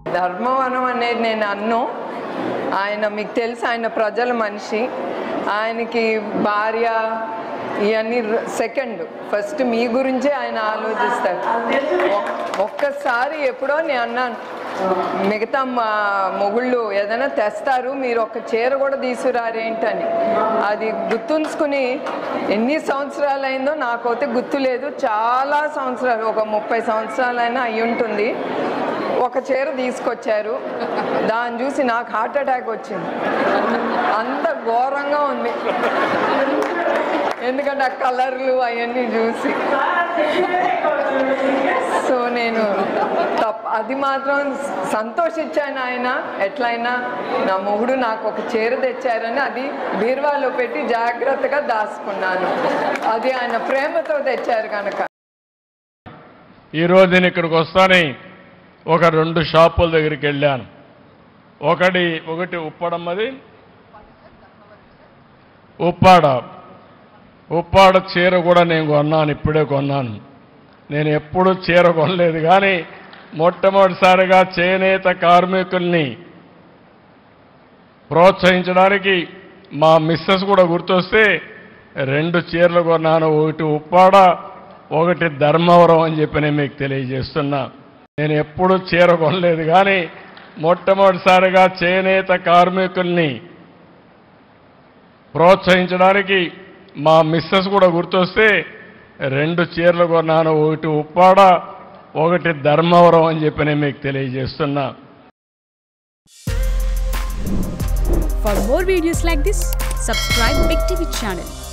ధర్మవనం అనేది నేను అన్ను ఆయన మీకు తెలుసు ఆయన ప్రజల మనిషి ఆయనకి భార్య ఇవన్నీ సెకండ్ ఫస్ట్ మీ గురించే ఆయన ఆలోచిస్తారు ఒక్- ఒక్కసారి ఎప్పుడో నేను అన్నాను మిగతా మా మొగుళ్ళు ఏదైనా తెస్తారు మీరు ఒక చీర కూడా తీసుకురారేంటని అది గుర్తుంచుకుని ఎన్ని సంవత్సరాలు అయిందో నాకైతే గుర్తులేదు చాలా సంవత్సరాలు ఒక ముప్పై సంవత్సరాలైనా అయి ఉంటుంది ఒక చీర తీసుకొచ్చారు దాన్ని చూసి నాకు హార్ట్ అటాక్ వచ్చింది అంత ఘోరంగా ఉంది ఎందుకంటే ఆ కలర్లు అవన్నీ చూసి సో నేను తప్ప అది మాత్రం సంతోషించాను ఆయన ఎట్లయినా నా మొగుడు నాకు ఒక చీర తెచ్చారని అది బీరువాలో పెట్టి జాగ్రత్తగా దాచుకున్నాను అది ఆయన ప్రేమతో తెచ్చారు కనుక ఈరోజు నేను ఇక్కడికి వస్తానే ఒక రెండు షాపుల దగ్గరికి వెళ్ళాను ఒకటి ఒకటి ఉప్పడమ్మది ఉప్పాడ ఉప్పాడ చీర కూడా నేను కొన్నాను ఇప్పుడే కొన్నాను నేను ఎప్పుడూ చీర కొనలేదు కానీ మొట్టమొదటిసారిగా చేనేత కార్మికుల్ని ప్రోత్సహించడానికి మా మిస్సెస్ కూడా గుర్తొస్తే రెండు చీరలు కొన్నాను ఒకటి ఉప్పాడ ఒకటి ధర్మవరం అని చెప్పి నేను మీకు తెలియజేస్తున్నా నేను ఎప్పుడూ చీర కొనలేదు కానీ మొట్టమొదటిసారిగా చేనేత కార్మికుల్ని ప్రోత్సహించడానికి మా మిస్సెస్ కూడా గుర్తొస్తే రెండు చీరలు కొన్నాను ఒకటి ఉప్పాడ ఒకటి ధర్మవరం అని చెప్పి నేను మీకు తెలియజేస్తున్నా For more videos like this, subscribe Big TV channel